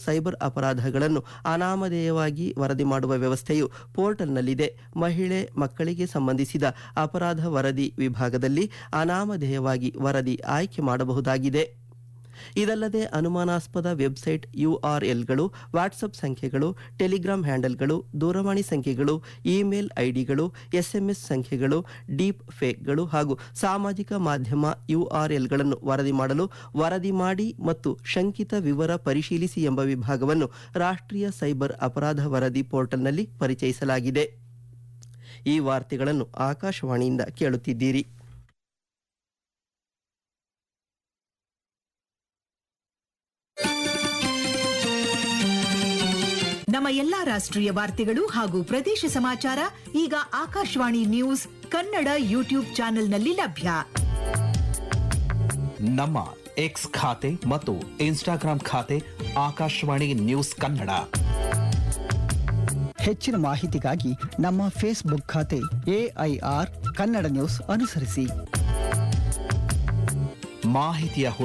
cyber ಅಪರಾಧಗಳನ್ನು ಅನಾಮಧೇಯವಾಗಿ ವರದಿ ಮಾಡುವ ವ್ಯವಸ್ಥೆಯು ಪೋರ್ಟಲ್ನಲ್ಲಿದೆ ಮಹಿಳೆ ಮಕ್ಕಳಿಗೆ ಸಂಬಂಧಿಸಿದ ಅಪರಾಧ ವರದಿ ವಿಭಾಗದಲ್ಲಿ ಅನಾಮಧೇಯವಾಗಿ ವರದಿ ಆಯ್ಕೆ ಮಾಡಬಹುದಾಗಿದೆ ಇದಲ್ಲದೆ ಅನುಮಾನಾಸ್ಪದ ವೆಬ್ಸೈಟ್ ಯುಆರ್ಎಲ್ಗಳು ವಾಟ್ಸಪ್ ಸಂಖ್ಯೆಗಳು ಟೆಲಿಗ್ರಾಂ ಹ್ಯಾಂಡಲ್ಗಳು ದೂರವಾಣಿ ಸಂಖ್ಯೆಗಳು ಇಮೇಲ್ ಐಡಿಗಳು ಎಸ್ಎಂಎಸ್ ಸಂಖ್ಯೆಗಳು ಡೀಪ್ ಫೇಕ್ಗಳು ಹಾಗೂ ಸಾಮಾಜಿಕ ಮಾಧ್ಯಮ ಯುಆರ್ಎಲ್ಗಳನ್ನು ವರದಿ ಮಾಡಲು ವರದಿ ಮಾಡಿ ಮತ್ತು ಶಂಕಿತ ವಿವರ ಪರಿಶೀಲಿಸಿ ಎಂಬ ವಿಭಾಗವನ್ನು ರಾಷ್ಟ್ರೀಯ ಸೈಬರ್ ಅಪರಾಧ ವರದಿ ಪೋರ್ಟಲ್ನಲ್ಲಿ ಪರಿಚಯಿಸಲಾಗಿದೆ ಈ ವಾರ್ತೆಗಳನ್ನು ಆಕಾಶವಾಣಿಯಿಂದ ಕೇಳುತ್ತಿದ್ದೀರಿ ನಮ್ಮ ಎಲ್ಲಾ ರಾಷ್ಟ್ರೀಯ ವಾರ್ತೆಗಳು ಹಾಗೂ ಪ್ರದೇಶ ಸಮಾಚಾರ ಈಗ ಆಕಾಶವಾಣಿ ನ್ಯೂಸ್ ಕನ್ನಡ ಯೂಟ್ಯೂಬ್ ಚಾನೆಲ್ನಲ್ಲಿ ಲಭ್ಯ ನಮ್ಮ ಎಕ್ಸ್ ಖಾತೆ ಮತ್ತು ಇನ್ಸ್ಟಾಗ್ರಾಂ ಖಾತೆ ಆಕಾಶವಾಣಿ ನ್ಯೂಸ್ ಕನ್ನಡ ಹೆಚ್ಚಿನ ಮಾಹಿತಿಗಾಗಿ ನಮ್ಮ ಫೇಸ್ಬುಕ್ ಖಾತೆ ಎಐಆರ್ ಕನ್ನಡ ನ್ಯೂಸ್ ಅನುಸರಿಸಿ ಮಾಹಿತಿಯ